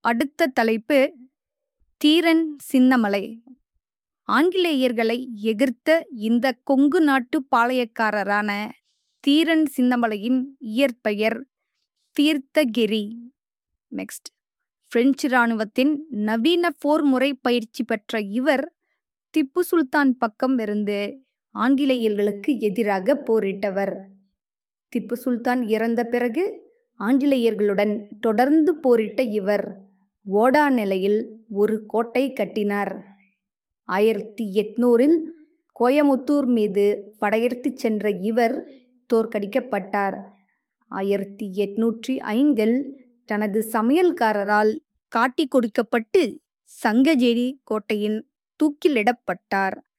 அடுத்த தலைப்பு தீரன் சின்னமலை ஆங்கிலேயர்களை எதிர்த்த இந்த கொங்கு நாட்டு பாளையக்காரரான தீரன் சின்னமலையின் இயற்பெயர் தீர்த்தகிரி நெக்ஸ்ட் பிரெஞ்சு இராணுவத்தின் நவீன போர் முறை பயிற்சி பெற்ற இவர் திப்பு சுல்தான் பக்கம் இருந்து ஆங்கிலேயர்களுக்கு எதிராக போரிட்டவர் திப்பு சுல்தான் இறந்த பிறகு ஆங்கிலேயர்களுடன் தொடர்ந்து போரிட்ட இவர் ஓடா நிலையில் ஒரு கோட்டை கட்டினார் ஆயிரத்தி எட்நூறில் கோயமுத்தூர் மீது படையெடுத்துச் சென்ற இவர் தோற்கடிக்கப்பட்டார் ஆயிரத்தி எட்நூற்றி ஐந்தில் தனது சமையல்காரரால் காட்டி கொடுக்கப்பட்டு சங்கஜேரி கோட்டையின் தூக்கிலிடப்பட்டார்